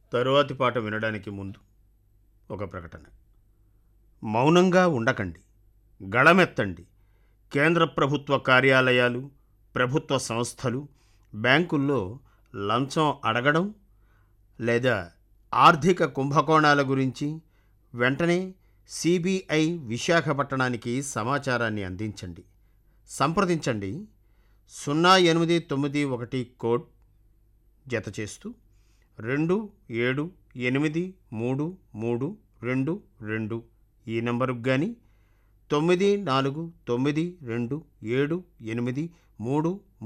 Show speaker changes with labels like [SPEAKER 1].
[SPEAKER 1] తరువాతి పాట వినడానికి ముందు ఒక ప్రకటన మౌనంగా ఉండకండి గళమెత్తండి కేంద్ర ప్రభుత్వ కార్యాలయాలు ప్రభుత్వ సంస్థలు బ్యాంకుల్లో లంచం అడగడం లేదా ఆర్థిక కుంభకోణాల గురించి వెంటనే సిబిఐ విశాఖపట్టణానికి సమాచారాన్ని అందించండి సంప్రదించండి సున్నా ఎనిమిది తొమ్మిది ఒకటి కోడ్ జత చేస్తూ రెండు ఏడు ఎనిమిది మూడు మూడు రెండు రెండు ఈ నెంబరుకు కానీ తొమ్మిది నాలుగు తొమ్మిది రెండు ఏడు ఎనిమిది మూడు